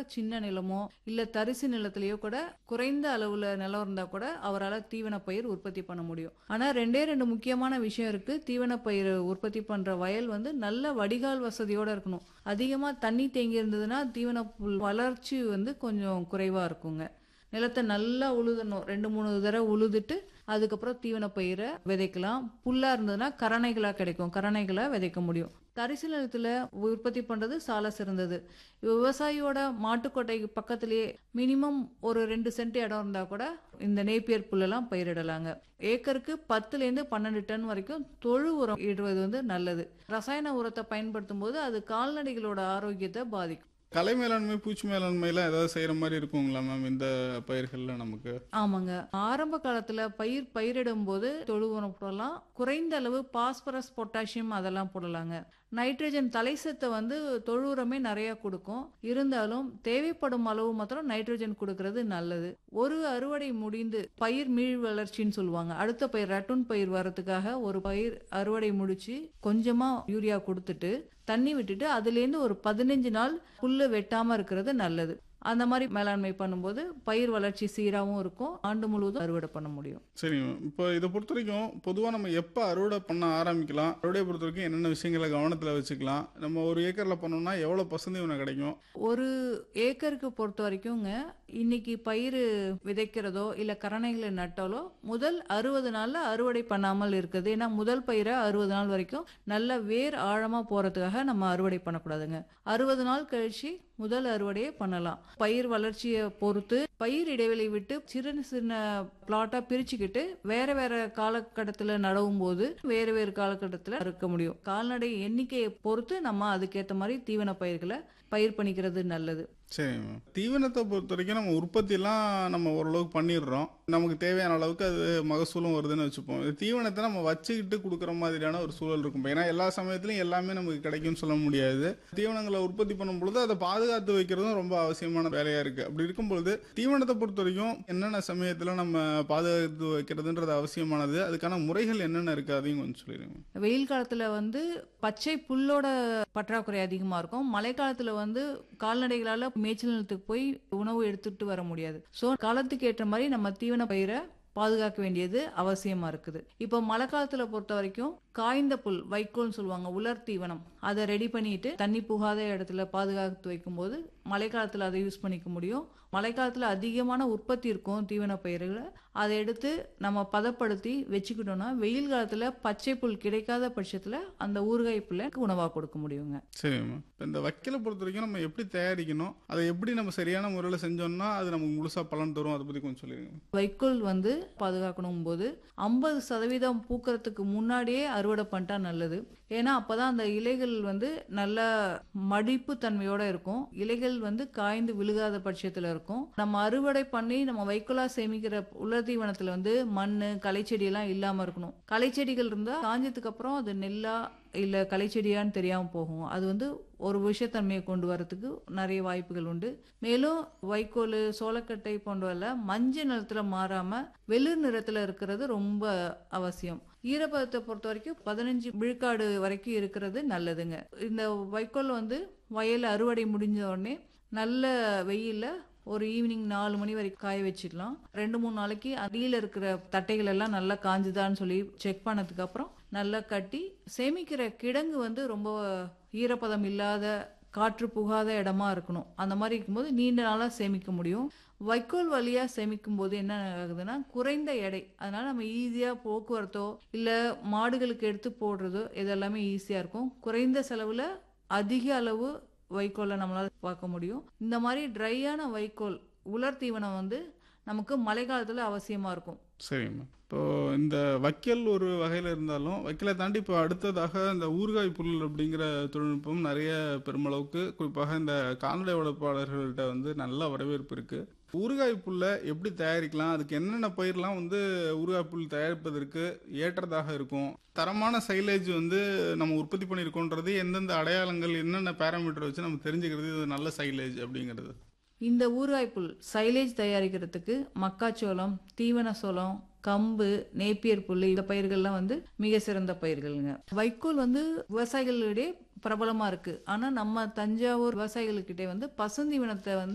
சின்ன நிலமோ இல்ல தரிசு நிலத்திலேயோ கூட குறைந்த அளவுல நிலம் இருந்தா கூட அவரால் தீவன பயிர் உற்பத்தி பண்ண முடியும் ஆனா ரெண்டே ரெண்டு முக்கியமான விஷயம் இருக்கு தீவன பயிர் உற்பத்தி பண்ற வயல் வந்து நல்ல வடிகால் வசதியோட இருக்கணும் அதிகமா தண்ணி தேங்கி இருந்ததுன்னா தீவன புல் வளர்ச்சி வந்து கொஞ்சம் குறைவா இருக்குங்க நிலத்தை நல்லா உழுதணும் ரெண்டு மூணு தடவை உழுதுட்டு அதுக்கப்புறம் தீவன பயிரை விதைக்கலாம் புல்லா இருந்ததுன்னா கரணைகளா கிடைக்கும் கரணைகளா விதைக்க முடியும் தரிசு நிலத்துல உற்பத்தி பண்றது சால சிறந்தது விவசாயியோட மாட்டுக்கொட்டைக்கு பக்கத்திலேயே மினிமம் ஒரு ரெண்டு சென்ட் இடம் இருந்தா கூட இந்த நேப்பியர் புல்லெல்லாம் பயிரிடலாங்க ஏக்கருக்கு பத்துல இருந்து பன்னெண்டு டன் வரைக்கும் தொழு உரம் இடுவது வந்து நல்லது ரசாயன உரத்தை பயன்படுத்தும் போது அது கால்நடைகளோட ஆரோக்கியத்தை பாதிக்கும் கலை மேலாண்மை பூச்சி மேலாண்மைலாம் ஏதாவது செய்யற மாதிரி இருக்குங்களா மேம் இந்த பயிர்கள்ல நமக்கு ஆமாங்க ஆரம்ப காலத்துல பயிர் பயிரிடும் போது தொழு உரம் போடலாம் குறைந்த அளவு பாஸ்பரஸ் பொட்டாசியம் அதெல்லாம் போடலாங்க நைட்ரஜன் தலைசத்தை வந்து தொழு உரமே நிறைய கொடுக்கும் இருந்தாலும் தேவைப்படும் அளவு மாத்திரம் நைட்ரஜன் கொடுக்கறது நல்லது ஒரு அறுவடை முடிந்து பயிர் மீள் வளர்ச்சின்னு சொல்லுவாங்க அடுத்த பயிர் ரட்டுன் பயிர் வரதுக்காக ஒரு பயிர் அறுவடை முடிச்சு கொஞ்சமா யூரியா கொடுத்துட்டு தண்ணி விட்டுட்டு அதுலேருந்து ஒரு பதினஞ்சு நாள் புல்லு வெட்டாம இருக்கிறது நல்லது அந்த மாதிரி மேலாண்மை பண்ணும்போது பயிர் வளர்ச்சி சீராகவும் இருக்கும் ஆண்டு முழுவதும் அறுவடை பண்ண முடியும் சரி மேம் இப்போ இதை பொறுத்த வரைக்கும் பொதுவாக நம்ம எப்போ அறுவடை பண்ண ஆரம்பிக்கலாம் அறுவடையை பொறுத்த வரைக்கும் என்னென்ன விஷயங்களை கவனத்தில் வச்சுக்கலாம் நம்ம ஒரு ஏக்கரில் பண்ணோம்னா எவ்வளோ பசுந்தீவனம் கிடைக்கும் ஒரு ஏக்கருக்கு பொறுத்த வரைக்கும்ங்க இன்னைக்கு பயிர் விதைக்கிறதோ இல்ல கரணைகளை நட்டாலோ முதல் அறுபது நாள்ல அறுவடை பண்ணாமல் இருக்குது ஏன்னா முதல் பயிரை அறுபது நாள் வரைக்கும் நல்ல வேர் ஆழமா போறதுக்காக நம்ம அறுவடை பண்ணக்கூடாதுங்க அறுபது நாள் கழிச்சு முதல் அறுவடையை பண்ணலாம் பயிர் வளர்ச்சியை பொறுத்து பயிர் இடைவெளி விட்டு சின்ன சின்ன பிளாட்டா பிரிச்சுக்கிட்டு வேற வேற காலகட்டத்தில் நடவும் போது வேறு வேறு காலகட்டத்தில் அறுக்க முடியும் கால்நடை எண்ணிக்கையை பொறுத்து நம்ம அதுக்கேற்ற மாதிரி தீவன பயிர்களை பயிர் பண்ணிக்கிறது நல்லது சரி மேம் தீவனத்தை பொறுத்த வரைக்கும் நம்ம உற்பத்தியெல்லாம் நம்ம ஓரளவுக்கு பண்ணிடுறோம் நமக்கு தேவையான அளவுக்கு அது மகசூலும் வருதுன்னு வச்சுப்போம் இது தீவனத்தை நம்ம வச்சுக்கிட்டு கொடுக்குற மாதிரியான ஒரு சூழல் இருக்கும் ஏன்னா எல்லா சமயத்துலையும் எல்லாமே நமக்கு கிடைக்கும்னு சொல்ல முடியாது தீவனங்களை உற்பத்தி பண்ணும் பொழுது அதை பாதுகாத்து வைக்கிறதும் ரொம்ப அவசியமான வேலையா இருக்கு அப்படி இருக்கும் பொழுது தீவனத்தை பொறுத்த வரைக்கும் என்னென்ன சமயத்துல நம்ம பாதுகாத்து வைக்கிறதுன்றது அவசியமானது அதுக்கான முறைகள் என்னென்ன இருக்கு அதையும் கொஞ்சம் சொல்லிடுங்க வெயில் காலத்துல வந்து பச்சை புல்லோட பற்றாக்குறை அதிகமா இருக்கும் மழை காலத்துல வந்து கால்நடைகளால மேய்ச்சல் நிலத்துக்கு போய் உணவு எடுத்துட்டு வர முடியாது சோ காலத்துக்கு ஏற்ற மாதிரி நம்ம தீவன பயிரை பாதுகாக்க வேண்டியது அவசியமா இருக்குது இப்போ மழை காலத்துல பொறுத்த வரைக்கும் காய்ந்த புல் வைக்கோல்னு சொல்லுவாங்க உலர் தீவனம் அதை ரெடி பண்ணிட்டு தண்ணி புகாத இடத்துல பாதுகாத்து வைக்கும்போது மழை காலத்துல அதை யூஸ் பண்ணிக்க முடியும் மழை காலத்துல அதிகமான உற்பத்தி இருக்கும் தீவன பயிர்களை அதை எடுத்து நம்ம பதப்படுத்தி வச்சுக்கிட்டோம்னா வெயில் காலத்துல பச்சை புல் கிடைக்காத பட்சத்துல அந்த ஊறுகாய் புல்லை உணவா கொடுக்க முடியுங்க சரி மேம் இந்த வக்கீலை பொறுத்த வரைக்கும் நம்ம எப்படி தயாரிக்கணும் அதை எப்படி நம்ம சரியான முறையில் செஞ்சோம்னா அது நமக்கு முழுசா பலன் தரும் அதை பத்தி கொஞ்சம் சொல்லிடுங்க வைக்கோல் வந்து பாதுகாக்கணும் போது ஐம்பது சதவீதம் பூக்கிறதுக்கு முன்னாடியே அறுவடை பண்ணிட்டா நல்லது ஏன்னா அப்பதான் அந்த இலைகள் வந்து நல்ல மடிப்பு தன்மையோட இருக்கும் இலைகள் வந்து காய்ந்து விழுகாத பட்சத்துல இருக்கும் நம்ம அறுவடை பண்ணி நம்ம வைக்கோலா சேமிக்கிற உலர் தீவனத்துல வந்து மண்ணு களைச்செடி எல்லாம் இல்லாம இருக்கணும் களைச்செடிகள் இருந்தா காஞ்சதுக்கு அப்புறம் அது நெல்லா இல்ல களைச்செடியான்னு தெரியாம போகும் அது வந்து ஒரு விஷத்தன்மையை கொண்டு வரதுக்கு நிறைய வாய்ப்புகள் உண்டு மேலும் வைக்கோல் சோளக்கட்டை போன்றவல்ல மஞ்சள் நிறத்துல மாறாம வெளிர் நிறத்துல இருக்கிறது ரொம்ப அவசியம் ஈரப்பதத்தை பொறுத்த வரைக்கும் பதினஞ்சு விழுக்காடு வரைக்கும் இருக்கிறது நல்லதுங்க இந்த வைக்கோல் வந்து வயல் அறுவடை முடிஞ்ச உடனே நல்ல வெயில்ல ஒரு ஈவினிங் நாலு மணி வரைக்கும் காய வச்சிடலாம் ரெண்டு மூணு நாளைக்கு அடியில் இருக்கிற தட்டைகள் எல்லாம் நல்லா காஞ்சுதான்னு சொல்லி செக் பண்ணதுக்கு அப்புறம் நல்லா கட்டி சேமிக்கிற கிடங்கு வந்து ரொம்ப ஈரப்பதம் இல்லாத காற்று புகாத இடமா இருக்கணும் அந்த மாதிரி இருக்கும்போது நீண்ட நாளாக சேமிக்க முடியும் வைக்கோல் வழியா சேமிக்கும் போது என்ன ஆகுதுன்னா குறைந்த எடை அதனால நம்ம ஈஸியா போக்குவரத்தோ இல்ல மாடுகளுக்கு எடுத்து போடுறதோ இதெல்லாமே ஈஸியா இருக்கும் குறைந்த செலவுல அதிக அளவு வைக்கோலை நம்மளால பார்க்க முடியும் இந்த மாதிரி ட்ரையான வைக்கோல் உலர் தீவனம் வந்து நமக்கு மழை காலத்துல அவசியமா இருக்கும் சரி மேம் இப்போ இந்த வைக்கல் ஒரு வகையில் இருந்தாலும் வைக்கலை தாண்டி இப்போ அடுத்ததாக இந்த ஊறுகாய் புல் அப்படிங்கிற தொழில்நுட்பம் நிறைய பெருமளவுக்கு குறிப்பாக இந்த கால்நடை வளர்ப்பாளர்கள்ட்ட வந்து நல்ல வரவேற்பு இருக்கு ஊறுகாய் புல்லை எப்படி தயாரிக்கலாம் அதுக்கு என்னென்ன பயிர்லாம் வந்து ஊறுகாய் புல் தயாரிப்பதற்கு ஏற்றதாக இருக்கும் தரமான சைலேஜ் வந்து நம்ம உற்பத்தி பண்ணியிருக்கோன்றது எந்தெந்த அடையாளங்கள் என்னென்ன பேராமீட்டர் வச்சு நம்ம தெரிஞ்சுக்கிறது இது நல்ல சைலேஜ் அப்படிங்கிறது இந்த ஊறுகாய் புல் சைலேஜ் தயாரிக்கிறதுக்கு மக்காச்சோளம் தீவன சோளம் கம்பு நேப்பியர் புல் இந்த பயிர்கள்லாம் வந்து மிக சிறந்த பயிர்களுங்க வைக்கோல் வந்து விவசாயிகளிடையே பிரபலமா இருக்கு ஆனா நம்ம தஞ்சாவூர் விவசாயிகளுக்கிட்டே வந்து பசுந்தீவனத்தை வந்து